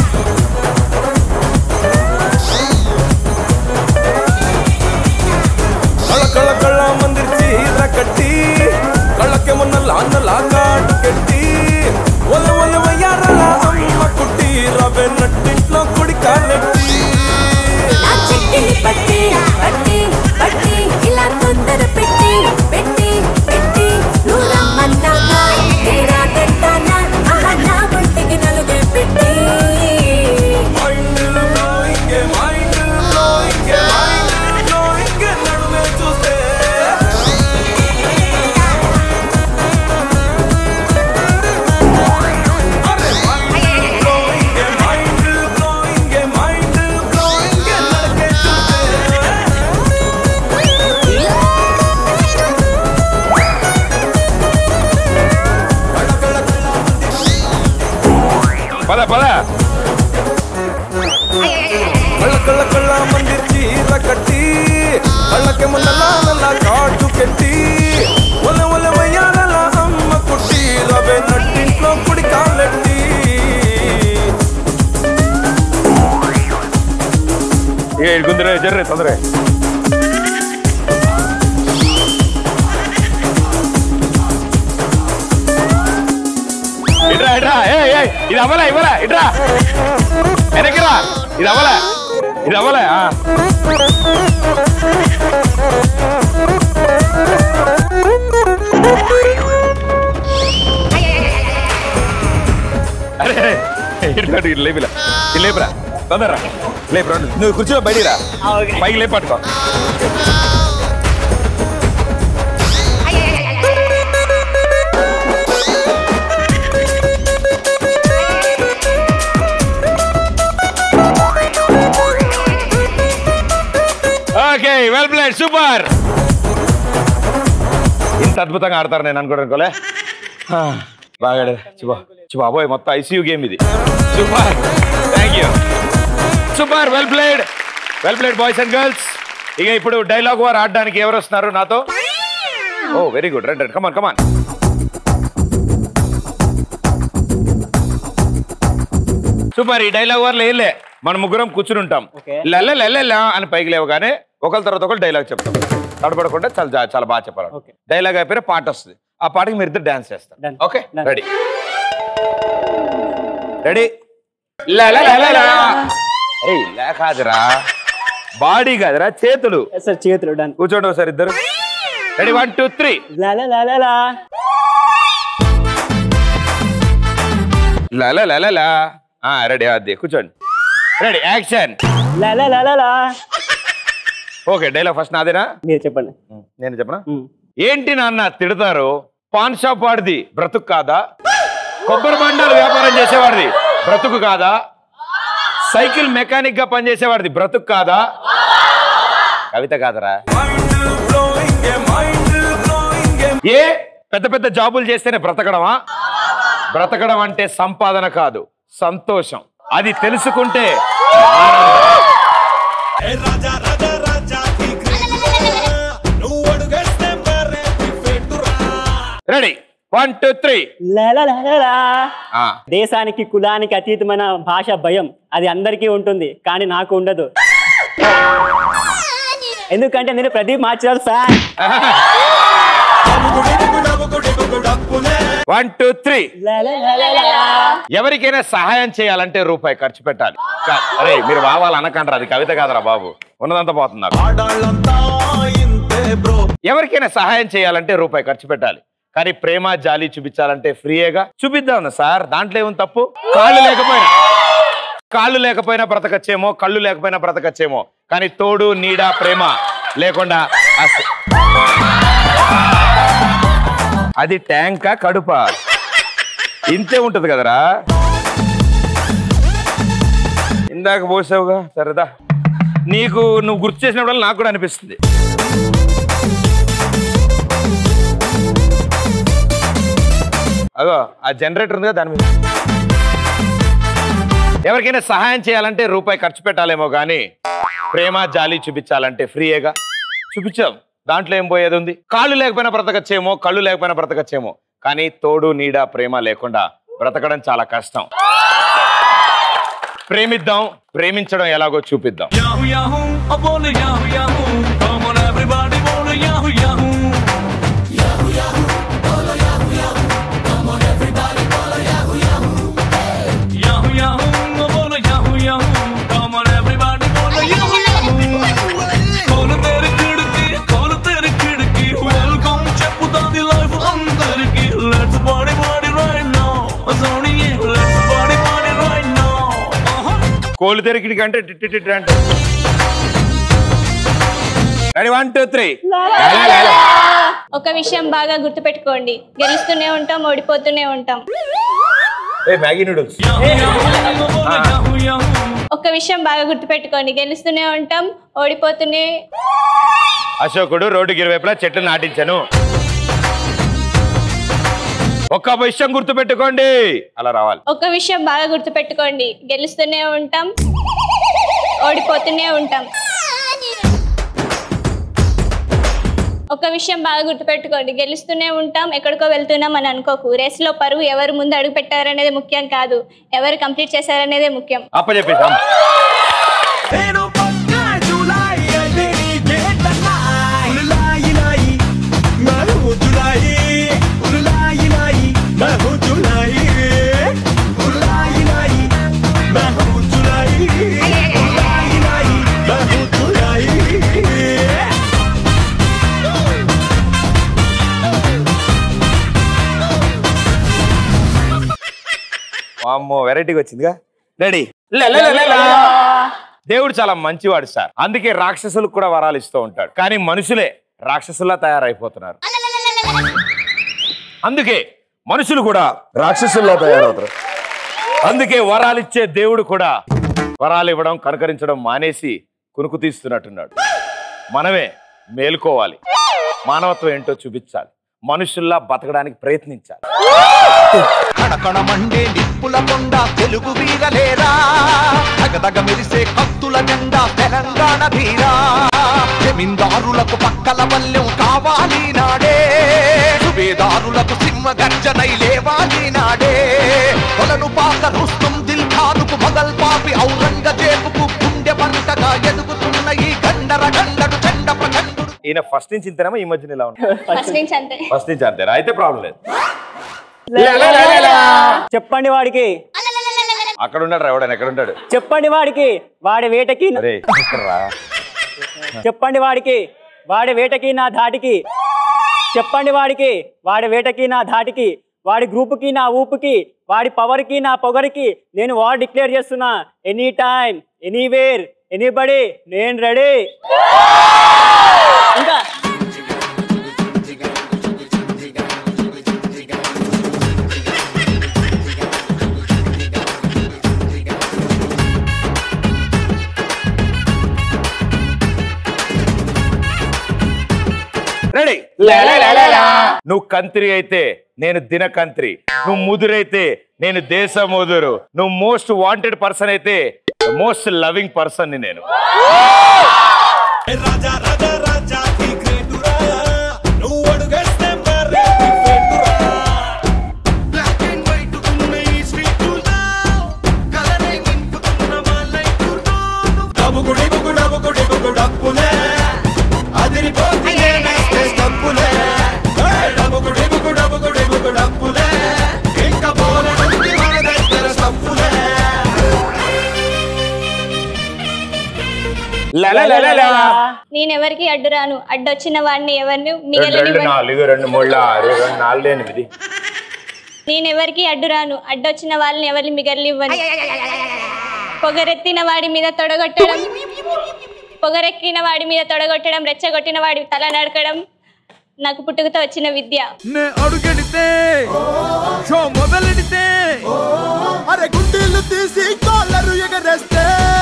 ಕಳ್ಳ ಕಳ್ಳ ಕಳ್ಳ ಮಂದಿರ್ ಚೀರ ಕಟ್ಟಿ ಕಳ್ಳಕ್ಕೆ ಮುನ್ನಲ್ಲ ಅನ್ನಲ್ಲ ಕಾಟು ಕೆಟ್ಟಿ ಒಲೆ ಒಲೆ ಮಯ್ಯಾರಲ್ಲ ಅಮ್ಮ ಕುಟ್ಟಿ ರವೆ ನಟ್ಟಿನ ಕುಡಿ ಕಾಲೆಟ್ಟಿ నా చెట్టిని పట్టి పట్టి పట్టి ఇలా తొందర పెట్టి పెట్టి పెట్టి నువ్వు రమ్మన్నాగా తేరా తింటానా ఆహా నా వంట పద పద కళ్ళ కళ్ళ కళ్ళ మందిర్ చీర కట్టి కళ్ళకేమో నల్ల నల్ల కాటు కట్టి ఒల ఒల వయ్యాల అమ్మ కుట్టి రవే నట్టింట్లో కుడి కాలెట్టి ఏ గుందరే జర్రే తొందరే ఇట్రా ఇట్రా ఏ ఏ ఇది అవ్వలే ఇవ్వలే ఇట్రా వెనక్కిరా ఇది అవ్వలే ఇది అవ్వలే ఆ. అరే ఇట్లా ఇటు లేపిలా ఇటు లేపురా తొందరరా లేపురా నువ్వు కూర్చో బయటిరా పైకి లేపు పట్టుకో ఓకే వెల్ ప్లేడ్ సూపర్ ఇంత అద్భుతంగా ఆడతారు నేను అనుకోవడం అనుకోలే ఆ, బాగా ఆడారు. చిబా చిబాబోయ్ మొత్తం ఐసీయూ గేమ్ ఇది super thank you super well played well played boys and girls ఇక ఇప్పుడు డైలాగ్ వార్ ఆడడానికి ఎవరు వస్తున్నారు నాతో ఓ వెరీ గుడ్ రండి కమాన్ కమాన్ సూపర్ ఈ డైలాగ్ వార్లు ఏం లే మన ముగ్గురం కూర్చుని ఉంటాం లెల్ల లెల్ల అని పైకి లేవగానే ఒకరి తర్వాత ఒకరు డైలాగ్ చెప్తాం తడబడకుండా చాలా జా- చాలా బాగా చెప్పాలి డైలాగ్ అయిపోయిన పాట వస్తుంది ఆ పాటకి మీరు ఇద్దరు డాన్స్ చేస్తారు ఓకే రెడీ రెడీ ఏయ్ లే కాదురా బాడీ కాదురా చేతులు సార్ చేతులు డన్ కూర్చోండి ఒకసారి ఇద్దరు రెడీ వన్ టూ త్రీ లలా రెడీ అది కూర్చోండి ready action okay dialogue first నాదేనా మీరు చెప్పండి నేను చెప్పనా ఏంటి నాన్న తిడతారు పాన్ షాప్ వాడిది బ్రతుకు కాదా కొబ్బరి బండాలు వ్యాపారం చేసేవాడిది బ్రతుకు కాదా సైకిల్ మెకానిక్ గా పనిచేసేవాడిది బ్రతుకు కాదా కవిత కాదరా ఏ పెద్ద పెద్ద జాబులు చేస్తేనే బ్రతకడమా బ్రతకడం అంటే సంపాదన కాదు సంతోషం అది తెలుసుకుంటే రెడీ వన్ టూ త్రీ దేశానికి కులానికి అతీతమైన భాష భయం అది అందరికీ ఉంటుంది కానీ నాకు ఉండదు ఎందుకంటే నేను ప్రదీప్ మార్చారు ఫ్యాన్ వన్ టూ త్రీ ఎవరికైనా సహాయం చేయాలంటే రూపాయి ఖర్చు పెట్టాలి కా- అరే మీరు వావాలి అనకండ్రా అది కవిత కాదురా బాబు ఉన్నదంతా పోతుంది నాకు. ఎవరికైనా సహాయం చేయాలంటే రూపాయి ఖర్చు పెట్టాలి కానీ ప్రేమ జాలి చూపించాలంటే ఫ్రీయేగా చూపిద్దాం సార్ దాంట్లో ఏముంది తప్పు కాళ్ళు లేకపోయినా కాళ్ళు లేకపోయినా బ్రతకచ్చేమో కళ్ళు లేకపోయినా బ్రతకచ్చేమో కానీ తోడు నీడ ప్రేమ లేకుండా అస- అది ట్యాంకా కడుపా ఇంతే ఉంటది కదరా ఇందాక పోసావుగా సరదా నీకు నువ్వు గుర్తు చేసినప్పుడు నాకు కూడా అనిపిస్తుంది అగో ఆ జనరేటర్ ఉంది కదా దాని మీద ఎవరికైనా సహాయం చేయాలంటే రూపాయి ఖర్చు పెట్టాలేమో కానీ ప్రేమ జాలి చూపించాలంటే ఫ్రీయేగా చూపించాం దాంట్లో ఏం పోయేది ఉంది కాళ్ళు లేకపోయినా బ్రతకచ్చేమో కళ్ళు లేకపోయినా బ్రతకచ్చేమో కానీ తోడు నీడ ప్రేమ లేకుండా బ్రతకడం చాలా కష్టం ప్రేమిద్దాం ప్రేమించడం ఎలాగో చూపిద్దాం Yahoo Yahoo, I wanna Yahoo Yahoo. Come on everybody, wanna Yahoo Yahoo. Yahoo Yahoo, follow Yahoo Yahoo. Come on everybody, follow Yahoo Yahoo. Yahoo Yahoo, I wanna Yahoo Yahoo. Come on everybody, follow Yahoo Yahoo. कौन तेरी खिड़की कौन तेरी खिड़की welcome చెప్పుతాది life అందరికి let's party party right now సోనియే let's party party right now కోళ్ళు తెరికిడికి అంటే టిట్టి టిట్టి అంటే రెడీ వన్ టూ త్రీ ఒక విషయం బాగా గుర్తుపెట్టుకోండి గెలుస్తూనే ఉంటాం ఓడిపోతూనే ఉంటాం ఏ మ్యాగీ నూడిల్స్ ఒక విషయం బాగా గుర్తుపెట్టుకోండి గెలుస్తూనే ఉంటాం ఓడిపోతూనే అశోకుడు రోడ్డుకి ఇరువైపులా చెట్లు నాటించను ఒక్క విషయం గుర్తుపెట్టుకోండి అలా రావాలి ఒక విషయం బాగా గుర్తుపెట్టుకోండి గెలుస్తూనే ఉంటాం ఓడిపోతూనే ఉంటాం ఒక విషయం బాగా గుర్తుపెట్టుకోండి గెలుస్తూనే ఉంటాం ఎక్కడికో వెళ్తున్నాం అని అనుకోకు రేస్లో పరుగు ఎవరు ముందు అడుగు పెట్టారనేది ముఖ్యం కాదు ఎవరు కంప్లీట్ చేశారనేదే ముఖ్యం అప్పచెప్పేసాం అమ్మో వెరైటీగా వచ్చిందిగా రెడీ దేవుడు చాలా మంచివాడు సార్ అందుకే రాక్షసులకు కూడా వరాలు ఇస్తూ ఉంటాడు కానీ మనుషులే రాక్షసుల్లా తయారైపోతున్నారు అందుకే మనుషులు కూడా రాక్షసుల్లా తయారవుతారు అందుకే వరాలు ఇచ్చే దేవుడు కూడా వరాలు ఇవ్వడం కనుకరించడం మానేసి కునుకు తీస్తున్నట్టున్నాడు మనమే మేలుకోవాలి మానవత్వం ఏంటో చూపించాలి మనుషుల్లా బతకడానికి ప్రయత్నించాలి కణకణమండే నిప్పుల కొండ తెలుగు వీరలేరా తగదగ మెరిసే కత్తుల జెండా తెలంగాణ ధీరా జమీందారులకు పక్కల బల్యం కావాలి నాడే సుబేదారులకు సింహ గర్జనై లేవాలి నాడే కొలను పాక రుస్తుం దిల్ ఖానుకు మొగల్ పాపి ఔరంగజేబుకు గుండె పంటగా ఎదుగుతున్న ఈ గండర గండడు చండ ప్రచండు ఈయన ఫస్ట్ నుంచి ఇంతేనేమో ఈ మధ్యన ఇలా ఉంటాడు ఫస్ట్ నుంచి అంతే ఫస్ట్ నుంచి అంతేనా అయితే ప్రాబ్లం లేదు చెప్పండి వాడికి అక్కడ ఉన్నాడు రా ఎవడైనా ఎక్కడ ఉంటాడు చెప్పండి వాడికి వాడి వేటకి అరే ఇక్కడ రా. చెప్పండి వాడికి వాడి వేటకి నా ధాటికి చెప్పండి వాడికి వాడి వేటకి నా ధాటికి వాడి గ్రూపుకి నా ఊపుకి వాడి పవర్కి నా పొగరికి నేను వార్ డిక్లేర్ చేస్తున్నా ఎనీ టైం ఎనీవేర్ ఎనీబడి నేను రెడీ ఇంకా రెడీ నువ్వు కంత్రి అయితే నేను దినకంత్రి నువ్వు ముదురైతే నేను దేశ ముదురు నువ్వు మోస్ట్ వాంటెడ్ పర్సన్ అయితే మోస్ట్ లవింగ్ పర్సన్ ని నేను నేను ఎవరికి అడ్డు రాను అడ్డొచ్చిన వాడిని ఎవరిని రెండు రెండు మిగలని నాలుగు రెండు మూడు ఆరు రెండు నాలుగు ఎనిమిది నేను ఎవరికి అడ్డు రాను అడ్డొచ్చిన వాళ్ళని ఎవరిని మిగలివ్వను పొగరెత్తిన వాడి మీద తొడగొట్టడం పొగరెక్కిన వాడి మీద తొడగొట్టడం రెచ్చగొట్టిన వాడి తల నడకడం నాకు పుట్టుకతో వచ్చిన విద్య నే అడుగెడితే షో మొదలెడితే అరే గుండీలు తీసి కాలరు ఎగరేస్తే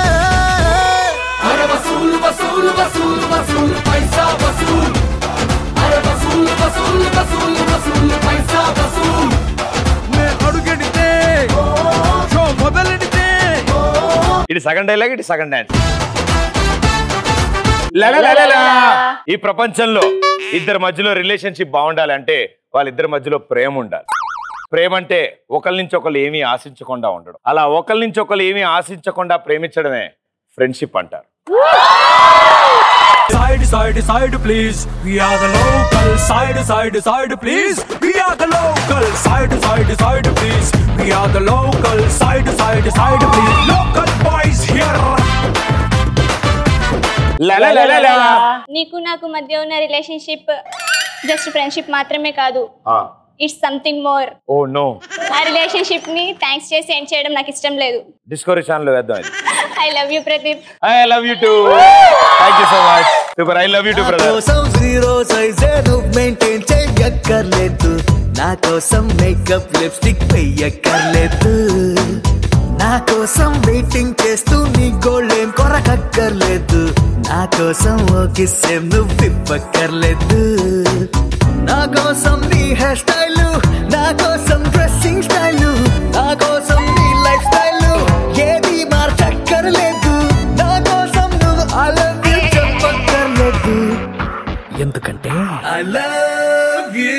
అరే వసూలు వసూలు వసూలు వసూలు పైసా వసూలు అరే వసూలు వసూలు వసూలు వసూలు పైసా వసూలు నే అడుగెడితే షో మొదలెడితే ఇటు సగం డైలాగ్ ఇటు సగం డాన్స్ ఈ ప్రపంచంలో ఇద్దరి మధ్యలో రిలేషన్షిప్ బాగుండాలి అంటే వాళ్ళిద్దరి మధ్యలో ప్రేమ ఉండాలి ప్రేమ అంటే ఒకరి నుంచి ఒకరు ఏమీ ఆశించకుండా ఉండడం అలా ఒకరి నుంచి ఒకరు ఏమీ ఆశించకుండా ప్రేమించడమే ఫ్రెండ్షిప్ అంటారు Side, side, side, please. We are the local. Side, side, side, please. We are the local. Side, side, side, please. We are the local. Side, side, side, please. Local boys here. నీకు నాకు మధ్య ఉన్న relationship just friendship మాత్రమే కాదు it's something more oh no ఆ relationship ని thanks చేసి end చేయడం నాకు ఇష్టం లేదు డిస్కవరీ ఛానల్ వేద్దాం ఇది I love you Pradeep I love you too thank you so much super I love you too brother కోసం జీరో సైజే నువ్వు మెయింటైన్ చెయ్యక్కర్లేదు నా కోసం మేకప్ లిప్స్టిక్ వెయ్యక్కర్లేదు నా కోసం వెయిటింగ్ చేస్తూ నీ గోల్డేం కొరకక్కర్లేదు నా కోసం ఓ కిస్సేం నువ్వు ఇవ్వక్కర్లేదు నా కోసం నీ హెయిర్ స్టైల్ నా నా కోసం డ్రెస్సింగ్ స్టైల్ నా కోసం నీ లైఫ్ స్టైల్ ఏది మార్చక్కర్లేదు నా కోసం నువ్వు ఐ లవ్ యూ చెప్పక్కర్లేదు ఎందుకంటే I love you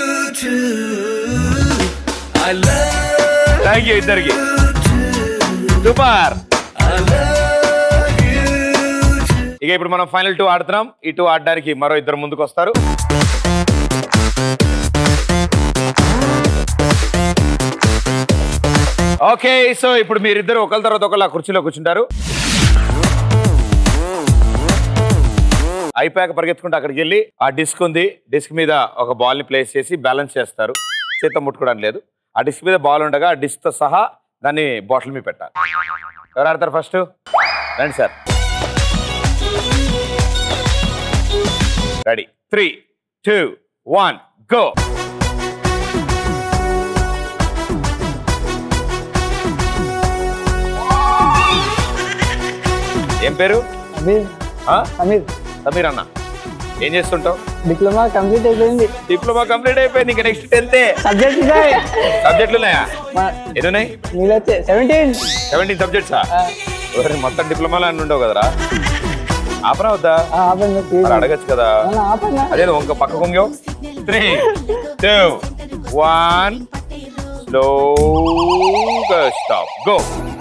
I love thank you ఇద్దరికి సూపర్ ఇక ఇప్పుడు మనం ఫైనల్ టూ ఆడుతున్నాం ఈ టూ ఆడడానికి మరో ఇద్దరు ముందుకు వస్తారు ఓకే సో ఇప్పుడు మీరిద్దరు ఒకరి తర్వాత ఒకళ్ళు ఆ కుర్చీలో కూర్చుంటారు అయిపోయాక పరిగెత్తుకుంటే అక్కడికి వెళ్ళి ఆ డిస్క్ ఉంది డిస్క్ మీద ఒక బాల్ ని ప్లేస్ చేసి బ్యాలెన్స్ చేస్తారు చేత ముట్టుకోవడానికి లేదు ఆ డిస్క్ మీద బాల్ ఉండగా ఆ డిస్క్ తో సహా దాన్ని బాటిల్ మీద పెట్టాలి ఎవరు ఆడతారు ఫస్ట్ రండి sir ready three two one go ఏం పేరు ఆ? సమీర్ అన్న ఏం చేస్తుంటావు డిప్లొమా కంప్లీట్ అయిపోయింది డిప్లొమా కంప్లీట్ అయిపోయింది ఇంకా నెక్స్ట్ టెన్త్ సబ్జెక్ట్ ఉన్నాయి సబ్జెక్టులు ఉన్నాయా ఎన్ని ఉన్నాయి నీళ్ళు వచ్చే సెవెంటీన్ సెవెంటీన్ సబ్జెక్ట్సా మొత్తం డిప్లొమాలో అన్ని ఉండవు కదరా ఆపరా వద్దా మరి అడగచ్చు కదా అదే నువ్వు ఇంకో పక్క కొంగో త్రీ టూ వన్ స్లోగా స్టాప్ గో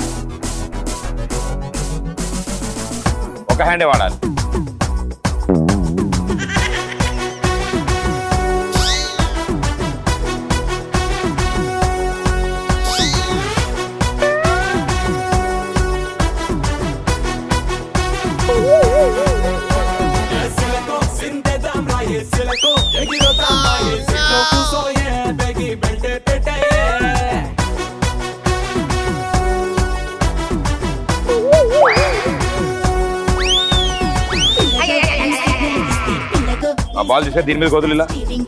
ఒక హ్యాండే వాడాలి ఆ బాల్ చూసా దీని మీద కొదులు ఇలా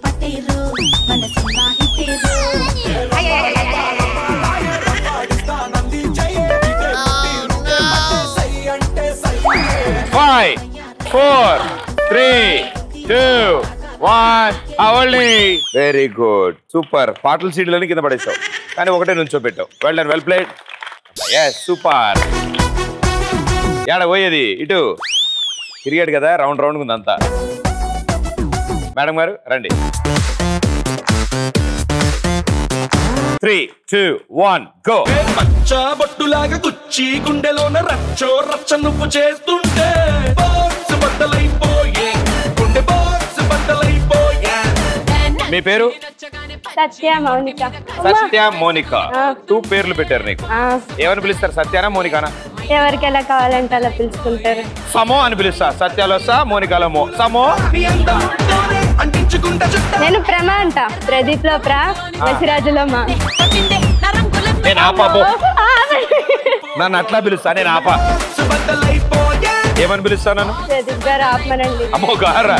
five four three two one అవల్ని వెరీ గుడ్ సూపర్ పాటల సీడ్లని కింద పడేసావు కానీ ఒకటే నుంచో పెట్టావు well done well played yes super ఏడ పోయేది ఇటు తిరిగాడు కదా రౌండ్ రౌండ్ ఉంది అంతా మేడం గారు రండి త్రీ టూ వన్ గో బొట్టులాగా గుచ్చి గుండెలోన రచ్చో రచ్చ నువ్వు చేస్తుంటే బాక్స్ బద్దలైపోయే గుండె బాక్స్ బద్దలైపోయే మీ పేరు సత్య మౌనిక సత్య మోనిక ఆ. టూ పేర్లు పెట్టారు నీకు ఆ, ఏమని పిలుస్తారు సత్యానా మోనికానా ఎవరికి ఎలా కావాలంటే అలా పిలుచుకుంటారు సమో అని పిలుస్తా సత్యాలో సా మోనికాలో మో సమో నేను ప్రమ అంట ప్రదీప్ లో ప్ర వసిరాజులో మా నేను ఆపా పో. నన్ను అట్లా పిలుస్తా నేను ఆపా ఏమని పిలుస్తా నన్ను ప్రదీప్ గారు ఆపమనండి అమ్మో గారా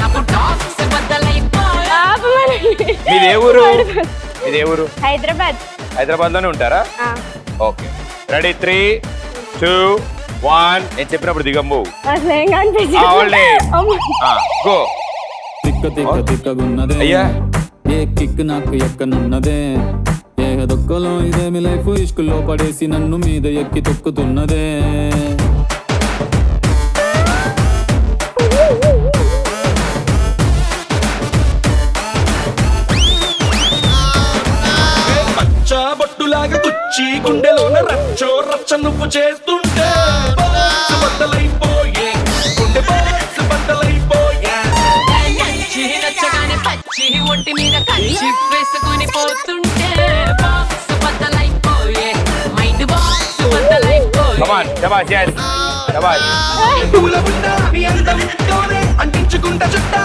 ఆపమనండి మీది ఏ ఊరు మీది ఏ ఊరు హైదరాబాద్ హైదరాబాద్ లోనే ఉంటారా ఆ, okay ready three two one నేను చెప్పినప్పుడు దిగమ్ము అసలు ఏం కనిపించదు. ఆవలే. అమ్మ. గో తిక్క తిక్క తిక్కగున్నదే అయ్యా ఏ కిక్ నాకు ఎక్కనున్నదే ఏ దొక్కలో ఇదేమి లైఫ్ ఇష్కుల్లో పడేసి నన్ను మీద ఎక్కి తొక్కుతున్నదే పచ్చ బొట్టులాగా గుచ్చి గుండెలోన రచ్చో రచ్చ నువ్వు చేస్తుంటే బాక్స్ బద్దలైపోయే గుండె బాక్స్ బద్దలైపోయే నచ్చగానే పచ్చి ఒంటి మీద కంచి వేసుకుని పోతుంటే బాక్స్ బద్దలైపోయే మైండ్ బాక్స్ బద్దలైపోయే కమాన్ శబాష్ yes శబాష్ పూల ఉన్న నీ అందంతోనే అంటించుకుంటా చుట్టా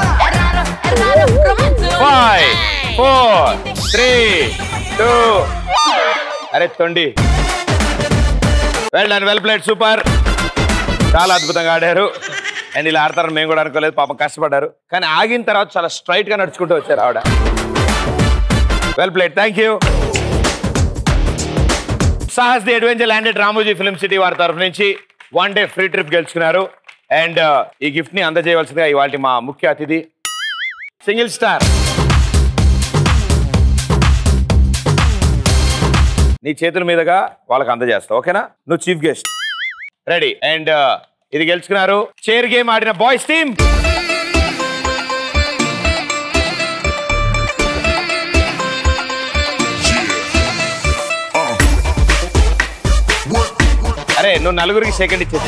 ఫైవ్ ఫోర్ త్రీ టూ అరే తొండి well done well played super చాలా అద్భుతంగా ఆడారు అండ్ ఇలా ఆడతారని మేము కూడా అనుకోలేదు పాపం కష్టపడ్డారు కానీ ఆగిన తర్వాత చాలా స్ట్రైట్ గా నడుచుకుంటూ వచ్చారు ఆవిడ well played thank you Sahas the adventure landed Ramoji film city వారి తరఫు నుంచి వన్ డే ఫ్రీ ట్రిప్ గెలుచుకున్నారు అండ్ ఈ గిఫ్ట్ ని అందజేయవలసిందిగా ఇవాళ మా ముఖ్య అతిథి సింగిల్ స్టార్ నీ చేతుల మీదుగా వాళ్ళకి అందజేస్తావు ఓకేనా నువ్వు చీఫ్ గెస్ట్ రెడీ అండ్ ఇది గెలుచుకున్నారు చైర్ గేమ్ ఆడిన బాయ్స్ టీమ్ అరే నువ్వు నలుగురికి సెకండ్ ఇచ్చేసి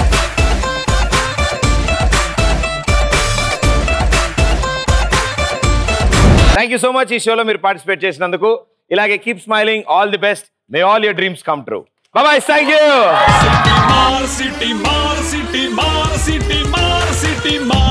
థ్యాంక్ యూ సో మచ్ ఈ షోలో మీరు పార్టిసిపేట్ చేసినందుకు ఇలాగే keep smiling all the best may all your dreams come true boy thank you మార్ సిటీ మార్ సిటీ మార్ సిటీ మార్ సిటీ మార్